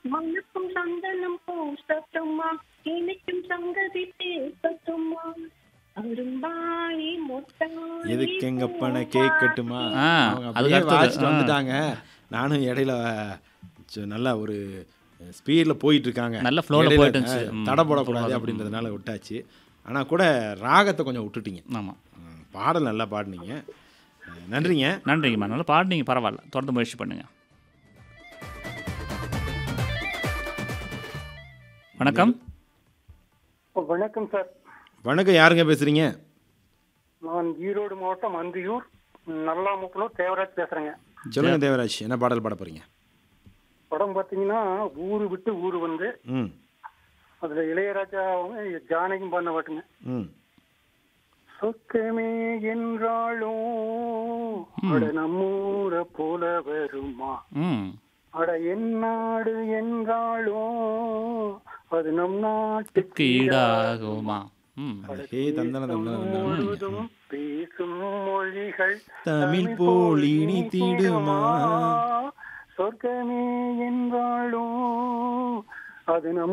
மனுக்கும் சந்தனம் பூசட்டுமா இனிக்கும் சங்கதி பேசட்டுமா அரும்பாயி மொட்டாயி எதுக்கு எங்க பண்ண கேக் கட்டுமா ஆ, அவங்க அதுக்கு அப்படியே அடுத்தது, வாசிட்டு ஆ. வந்துட்டாங்க நானும் இடையில ச- நல்லா ஒரு ஸ்பீட்ல போயிட்டு இருக்காங்க நல்ல flow ல இடையில, போயிட்டு இருந்துச்சு. ஆ, ம். தடை போடக்கூடாது போடாது. அப்படின்றதுனால விட்டாச்சு ஆனா கூட ராகத்தை கொஞ்சம் விட்டுட்டீங்க ஆமாம் ம், பாடல் நல்லா பாடினீங்க அஹ், நன்றிங்க நன்றிங்கம்மா நல்லா பாடுனீங்க பரவாயில்ல தொடர்ந்து முயற்சி பண்ணுங்க வணக்கம் வணக்கம் சார் வணக்கம் யாருங்க பேசுறீங்க நான் ஈரோடு மாவட்டம் அந்தியூர் நல்லாமுக்கனூர் தேவராஜ் பேசுறேங்க சொல்லுங்க தேவராஜ் என்ன பாடல் பாட போறீங்க படம் பார்த்தீங்கன்னா ஊரு விட்டு ஊரு வந்து ம் அதுல இளையராஜாவும் ஜானகியும் பண்ண பாட்டுங்க ம் சொக்கமே என்றாலும் அட நம்மூர போல வருமா ம் அட என் நாடு என்றாலும் அது நம் நாட்டுக்கு துக்கு ஈடாகுமா ம் ஹே தந்தன தந்தன தந்தன முழுதும் பேசும் மொழிகள் தமிழ் போல் இனித்திடுமா சொர்க்கமே என்றாலும் அது நம்